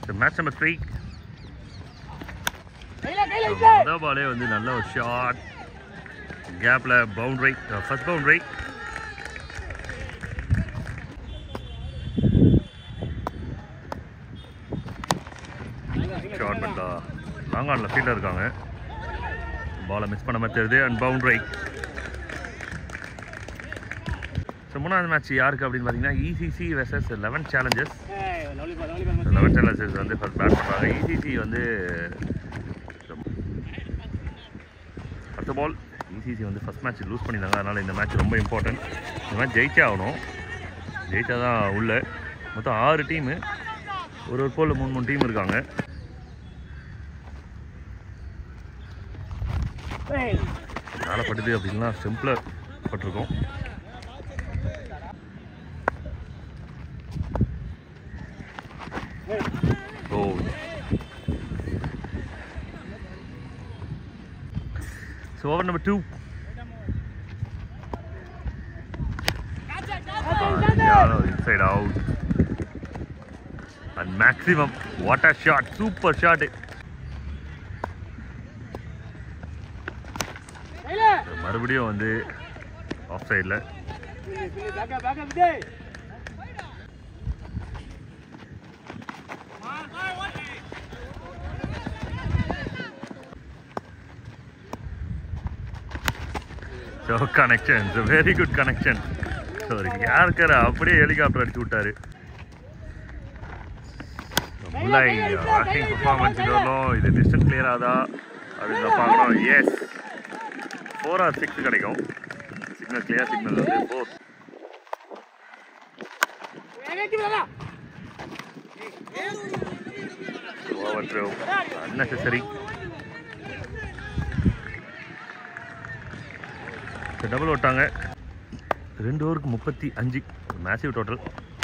Match number three முத பாலே வந்து நல்ல ஒரு ஷாட் கேப்பில் பவுண்டரி ஃபர்ஸ்ட் பவுண்டரி ஷார்ட் பண்ணா லாங் ஆனில் ஃபீல்டில் இருக்காங்க பாலை மிஸ் பண்ண மாதிரி தெரியுது அண்ட் பவுண்டரி ஸோ மூணாவது மேட்ச் யாருக்கு அப்படின்னு பார்த்தீங்கன்னா ICC versus eleven challenges eleven challenges வந்து ஃபர்ஸ்ட் பேட் பண்ணுறாங்க இசிசி வந்து ஃபர்ஸ்ட் ஆஃப் ஆல் இசிசி வந்து ஃபர்ஸ்ட் மேட்ச் லூஸ் பண்ணியிருந்தாங்க அதனால் இந்த மேட்ச் ரொம்ப இம்பார்ட்டன்ட் இந்த மேட்ச் ஜெயிச்சே ஆகணும் ஜெயிச்சா தான் உள்ள மொத்தம் ஆறு டீமு ஒரு ஒரு போல் மூணு மூணு டீம் இருக்காங்க மேலே பட்டுது அப்படின்னா சிம்பிளாக பட்டிருக்கோம் ஓ so over number two inside out and maximum what a shot super shot மறுபடியும் வந்து ஆஃப் சைடில் so connection very good connection so யாருக்கிற அப்படியே ஹெலிகாப்டர் அடிச்சு விட்டாரு முல்லை வாக்கிங் பர்ஃபார்மன்ஸ் இது வரணும் இது டிஸ்டன்ஸ் கிளியர் ஆதா அப்படின்னு பார்க்கணும் எஸ் ஃபோர் ஆர் சிக்ஸ் கிடைக்கும் சிக்னல் கிளியர் சிக்னல் வந்து four over throw unnecessary double ஓட்டாங்க ரெண்டு ஓவருக்கு முப்பத்தி அஞ்சு massive total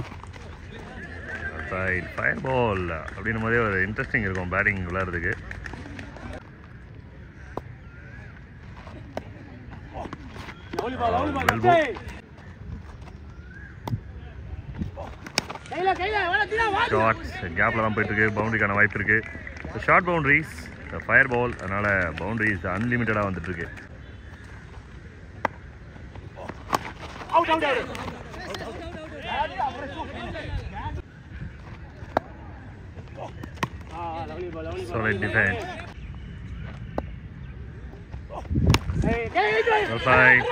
side fire ball அப்படின்னும் போதே ஒரு இன்ட்ரெஸ்டிங் இருக்கும் பேட்டிங் விளையாடுறதுக்கு elbow. ஷார்ட்ஸ் கேப்பில் தான் போயிட்டு இருக்கு பவுண்டரிக்கான வாய்ப்பு இருக்கு ஷார்ட் பவுண்டரிஸ் ஃபயர் பால் அதனால பவுண்டரிஸ் அன்லிமிட்டடாக வந்துட்டு இருக்கு Solid defense. Well played.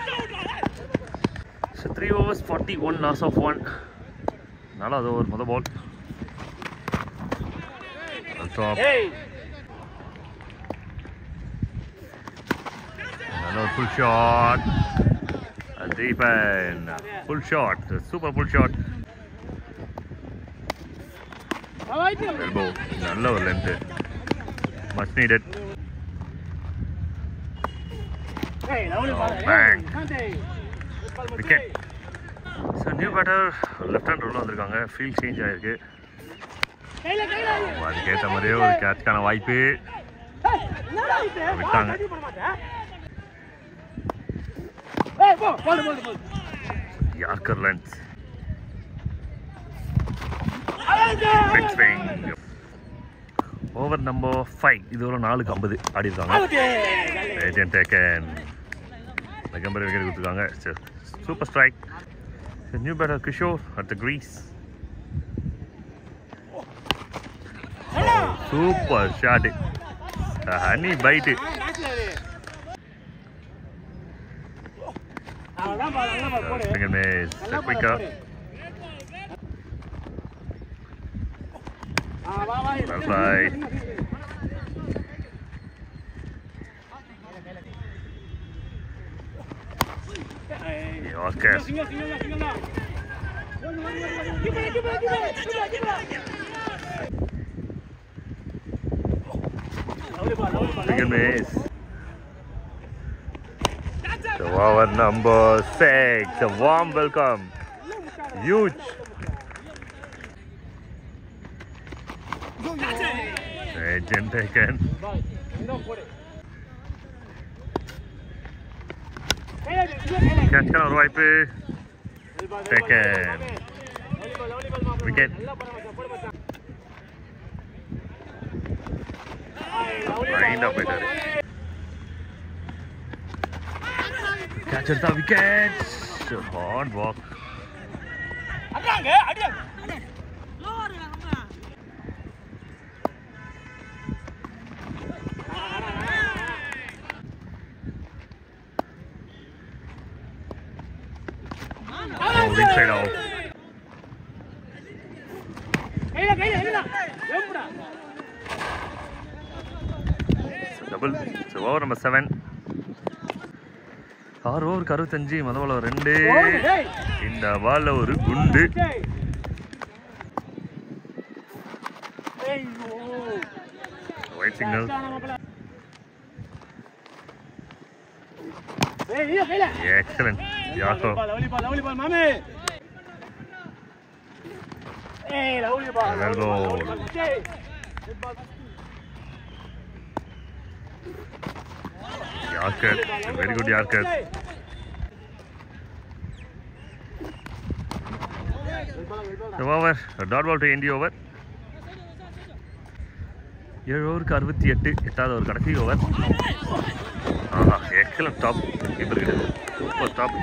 So three overs, 41 loss of one. நாலாவது ஓவர் முத பால் டாப் நல்ல ஒரு full shot deep and full shot super full shot elbow நல்ல ஒரு length much needed wicket so new batter left hand உள்ள வந்திருக்காங்க field change ஆயிருக்கு அதுக்கேற்ற மாதிரியே ஒரு கேட்ச்க்கான வாய்ப்பு விட்டாங்க yorker length big swing over number five இது ஒரு நாலுக்கு ஐம்பது ஆடி இருக்காங்க ஏஜென்ட் டேக்கன் நகம்பர் விக்கெட் கொடுத்துருக்காங்க super strike new batter Kishore at the crease super shot ஹனி பைட்டு Finger miss. A quicker. Well played. Yorker. Finger miss. So over number six. A warm welcome. Huge. Agent taken. கேட்ச்க்கான ஒரு வாய்ப்பு டேக்கன் விக்கெட் நீண்டா போயிட்டாரு catch எடுத்தா wicket hard walk Oh, big side out. Double so over number seven ஆறு ஓவருக்கு அறுபத்தஞ்சு முத பால் ரெண்டு இந்த பால்ல ஒரு குண்டு ஒயிட் சிக்னல் எக்ஸலன்ட் யாக்கோ Ronaldo. Yorker very good yorker over dot ball to end the over ஏழு ஓவருக்கு அறுபத்தி எட்டு எட்டாவது ஒரு கடைசி ஓவர் ஆஹா எக்ஸலன்ட் டாப் கீப்பர் கிட்ட சூப்பர் டாப்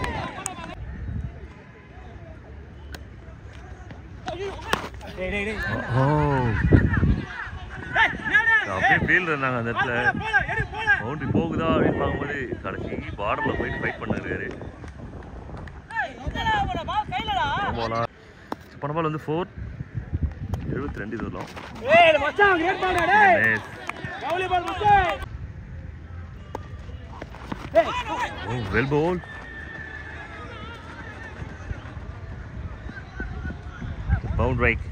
ஓ அப்படியே ஃபீல் இருந்தாங்க அந்த இடத்துல பவுண்டரி போகுதா அப்படின்னு பார்க்கும்போது கடைசி பார்டரில் போயிட்டு ஃபைட் பண்ணிருக்காரு போலாம் போன பால் வந்து ஃபோர் எழுபத்தி ரெண்டு தூரம் oh well ball bound right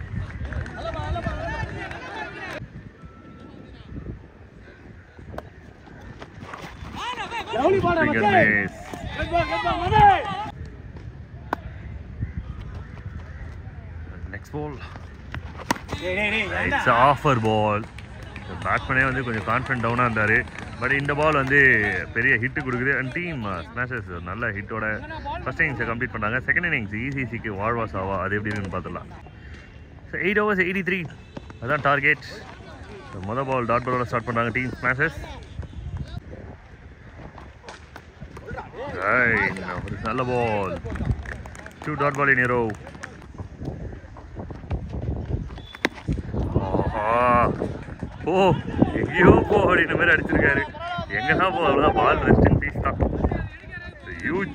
Finger miss. Next ball. It's offer ball. பேட்ஸ்மேனே வந்து கொஞ்சம் கான்ஃபிடன்ட் டவுனாக இருந்தார் பட் இந்த பால் வந்து பெரிய ஹிட் கொடுக்குது அண்ட் டீம் ஸ்மாஷஸ் நல்ல ஹிட்டோட ஃபஸ்ட் இன்னிங்ஸை கம்ப்ளீட் பண்ணாங்க செகண்ட் இன்னிங்ஸ் இசிசிக்கு வாழ்வாஸ் ஆவா அது எப்படின்னு பார்த்துடலாம் so eight overs eighty three அதான் டார்கெட் மொதல் பால் டாட் பாலோட ஸ்டார்ட் பண்ணாங்க டீம் ஸ்மாஷஸ் Right, ஒரு நல்ல ball two dot ball in row ஓ எங்கேயோ போ அப்படின்ற மாதிரி அடிச்சிருக்காரு எங்க தான் போ அவ்வளோதான் பால் ரெஸ்ட் இன் பீஸ் தான் huge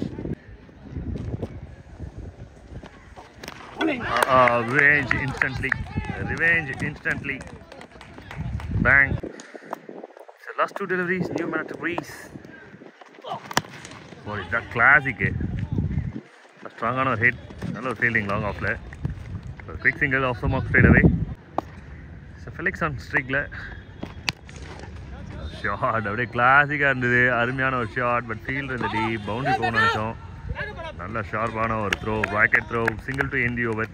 revenge instantly revenge instantly bang last two deliveries new man breeze ஓ இதுதான் கிளாசிக்கு ஸ்ட்ராங்கான ஒரு ஹிட் நல்ல ஒரு ஃபீல்டிங் லாங் ஆஃபில் ஒரு quick single off mark straight away so flicks on ஸ்ட்ரிக்கில் ஷார்ட் அப்படியே கிளாசிக்காக இருந்தது அருமையான ஒரு ஷார்ட் பட் ஃபீல்டு இருந்தது பவுண்டரி போகணும்னு நினச்சோம் நல்ல ஷார்ப்பான ஒரு throw rocket throw single to end the over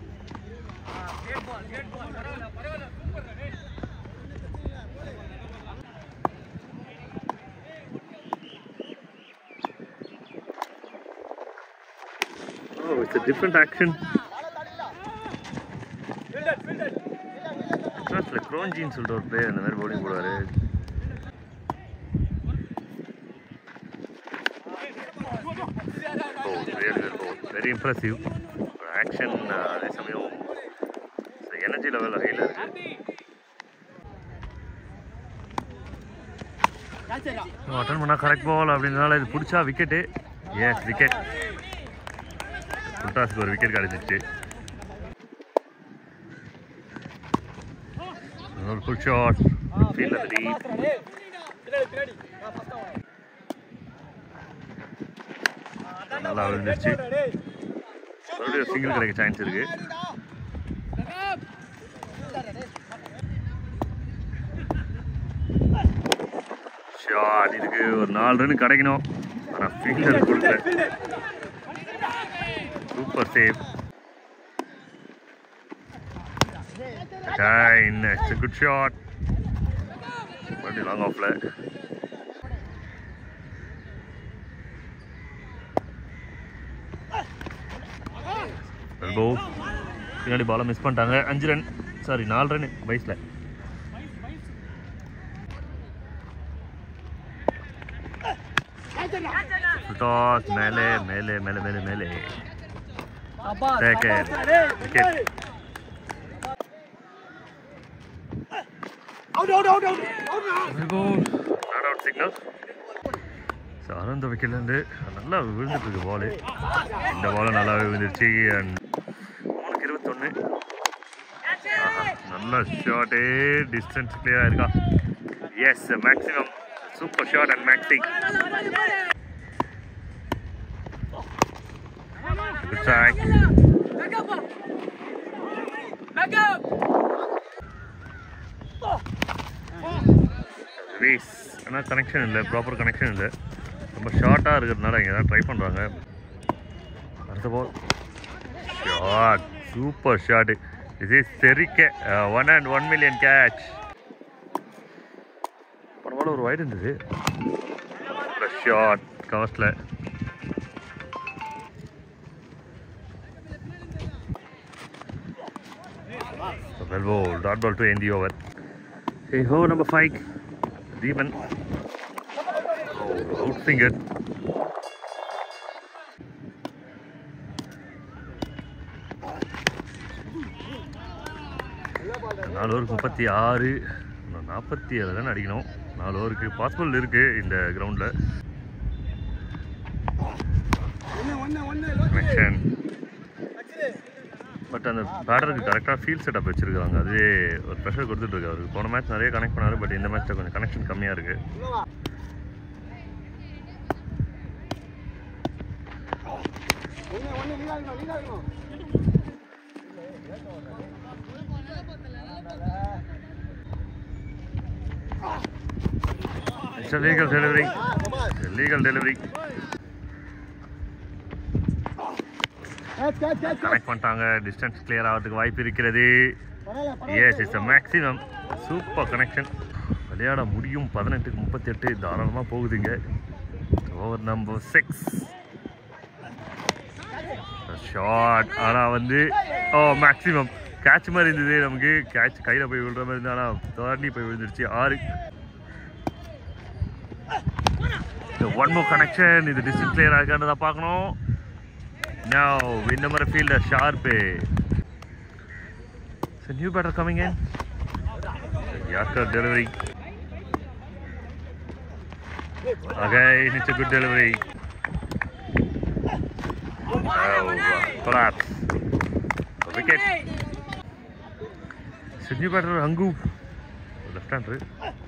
Oh, it's a different action. கிளாஸில் க்ரோன்ஜின்னு சொல்லிட்டு ஒரு பிளேயர் அந்த மாதிரி பவுலிங் போடுவார் oh real very impressive action அதே சமயம் எனர்ஜி லெவல் ஹையில் இருக்கு அட்டன் பண்ணால் கரெக்ட் பால் அப்படின்றனால இது பிடிச்சா விக்கெட்டு எஸ் விக்கெட் புல்டாஸுக்கு ஒரு விக்கெட் கிடச்சிருச்சு ஒரு ஃபுல் ஷாட் ஃபீல்ட் அது நல்லா விழுந்துருச்சு மறுபடியும் சிங்கிள் கிடைக்க சான்ஸ் இருக்கு ஷாட் இதுக்கு ஒரு நாலு ரன் கிடைக்கணும் ஆனால் ஃபீல்டர் கொடுக்கல super save Nine. It's a good shot. மறுபடியும் லாங் ஆஃப்ல எல்போ பின்னாடி பாலை மிஸ் பண்ணிட்டாங்க அஞ்சு ரன் சாரி நாலு ரன் வயசில் ஃபுல் டாஸ் மேலே மேலே மேலே மேலே மேலே Abbas, Take Abbas, it. hey, Wicket. hey. Out, out, out, out, out, out. Not out signal so ஆனந்த விக்கெட்லேருந்து நல்லா விழுந்துட்டு இருக்கு பாலு இந்த பாலும் நல்லாவே விழுந்துருச்சு அண்ட் மூணுக்கு இருபத்தொன்று நல்ல ஷாட்டே டிஸ்டன்ஸ் கிளியராக இருக்கா yes maximum super shot and maxi good try race ஆனால் கனெக்ஷன் இல்லை ப்ராப்பர் கனெக்ஷன் இல்லை ரொம்ப ஷார்ட்டாக இருக்கிறதுனால இங்கே தான் ட்ரை பண்ணுறாங்க அடுத்த பால் ஷாட் சூப்பர் ஷாட் இது இஸ் தெரிக்க one and one million catch பரவாயில்ல ஒரு வைட் இருந்தது ஷாட் கவர்ஸில் Well bowled. Dot ball to end the over. Hey ho, number five. Demon. Oh, outfingered. நாலு ஓவருக்கு முப்பத்தி ஆறு இன்னும் நாற்பத்தி ஏழு தான் அடிக்கணும் நாலு ஓவருக்கு பாசிபிள் இருக்குது இந்த கிரவுண்டில் கனெக்ஷன் பட் அந்த பேட்டருக்கு கரெக்டாக ஃபீல் செட்டப் வச்சிருக்காங்க அதுவே ஒரு ப்ரெஷர் கொடுத்துட்டு இருக்கு அவருக்கு போன மேட்ச் நிறைய கனெக்ட் பண்ணாரு பட் இந்த மேட்ச்சில் கொஞ்சம் கனெக்ஷன் கம்மியாக இருக்கு it's legal delivery legal delivery Catch, catch, catch, catch. Connect பண்ணிட்டாங்க டிஸ்டன்ஸ் கிளியர் ஆகிறதுக்கு வாய்ப்பு இருக்கிறது பரவாயில்ல, எஸ் பரவாயில்ல. It's a maximum super connection விளையாட முடியும் பதினெட்டுக்கு முப்பத்தெட்டு தாராளமாக போகுதுங்க ஓவர் நம்பர் சிக்ஸ் ஷார்ட் ஆனால் வந்து ஓ மேக்ஸிமம் கேட்ச் மாதிரி இருந்தது நமக்கு கேட்ச் கையில் போய் விழுற மாதிரி இருந்தது ஆனால் தாண்டி போய் விழுந்துருச்சு ஆறு ஒன் மோர் கனெக்ஷன் இது டிஸ்டன்ஸ் கிளியர் ஆகான்றதை பார்க்கணும் நோ இந்த மாதிரி fielder sharp So new batter coming in. Yorker delivery. Again, it's a good delivery. Oh, uh, collapse. A wicket. So new batter Angu. Left hander.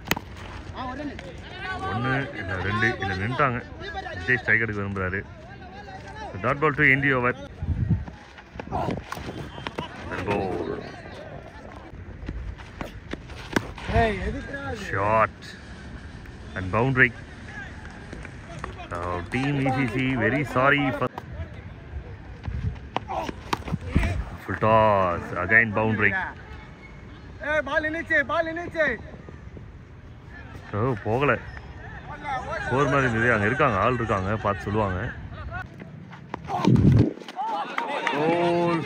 ஒன்று இல்லை ரெண்டு இல்லை நின்ட்டாங்க விஜய் ஸ்ட்ரைக்கருக்கு விரும்புகிறாரு dot ball to end the over ball. Hey, எதுக்குடா அது? shot and boundary. Now, Team ECC very sorry for full toss again boundary. ஏய், ball நின்னுச்சு, ball நின்னுச்சு. ஓ போகல போர் மாதிரி இருந்தது அங்கே இருக்காங்க ஆள் இருக்காங்க பார்த்து சொல்லுவாங்க Goal.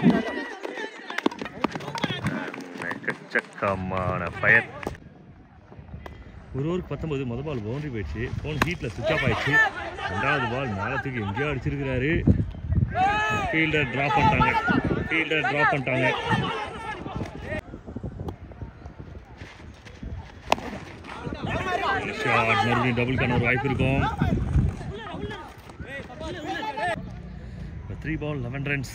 எக்கச்சக்கமான ஃபயர் ஒரு ஓவருக்கு பத்தொன்பது முத பால் பவுண்டரி போயிடுச்சு ஃபோன் ஹீட்டில் சுவிச் ஆஃப் ஆயிடுச்சு ரெண்டாவது பால் மேலத்துக்கு எங்கேயோ அடிச்சிருக்கிறாரு ஃபீல்டர் ட்ராப் பண்ணிட்டாங்க ஃபீல்டர் ட்ராப் பண்ணிட்டாங்க ஷாட் மறுபடியும் டபுள்கான ஒரு வாய்ப்பு இருக்கும் three ball eleven runs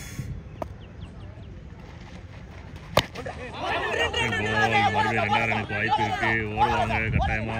ball மறுபடியும் ரெண்டாயிரம் ரனுக்கு வாய்ப்பு இருக்கு ஓடுவாங்க கட்டாயமா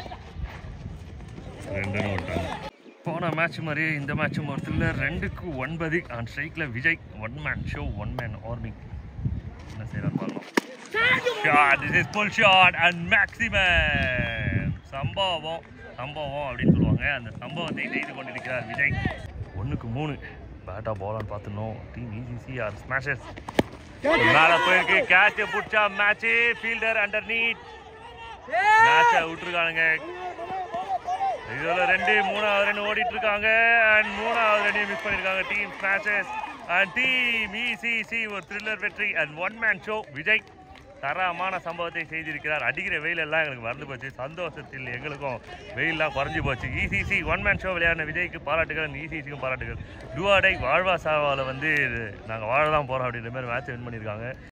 ரெண்டு ரன் ஓட்டாங்க போன மேட்ச் மாதிரி இந்த மேட்சும் ஒரு த்ரில்லர் ரெண்டுக்கு ஒன்பது ஆன் ஸ்ட்ரைக்கில் Vijay one man show one man army என்ன செய்யறான்னு பார்க்கலாம் shot this is pull shot and maximum சம்பவம் சம்பவம் அப்படின்னு சொல்லுவாங்க அந்த சம்பவத்தை செய்து கொண்டிருக்கிறார் விஜய் ஒன்றுக்கு மூணு பேட்டா பாலான்னு பார்த்துனோம் டீம் இசிசி ஆர் ஸ்மாஷஸ் மேலே போயிருக்கு கேட்ச் பிடிச்சா மேட்ச் ஃபீல்டர் அண்டர் நீட் மேட்சை விட்டுருக்கானுங்க இதுல ரெண்டு மூணாவது ரன் ஓடிட்டு இருக்காங்க அண்ட் மூணாவது ரன்னையும் மிஸ் பண்ணிருக்காங்க team Smashes and team ICC ஒரு த்ரில்லர் வெற்றி and one man show Vijay தரமான சம்பவத்தை செய்திருக்கிறார் அடிக்கிற வெயில் எல்லாம் எங்களுக்கு மறந்து போச்சு சந்தோஷத்தில் எங்களுக்கும் வெயிலெலாம் குறைஞ்சி போச்சு இசிசி ஒன் மேன் ஷோ விளையாடின விஜய்க்கு பாராட்டுகள் இசிசிக்கும் பாராட்டுகள் டுவாடை வாழ்வா சாவாவில் வந்து நாங்கள் வாழ தான் போகிறோம் அப்படின்ற மாதிரி மேட்ச் வின் பண்ணியிருக்காங்க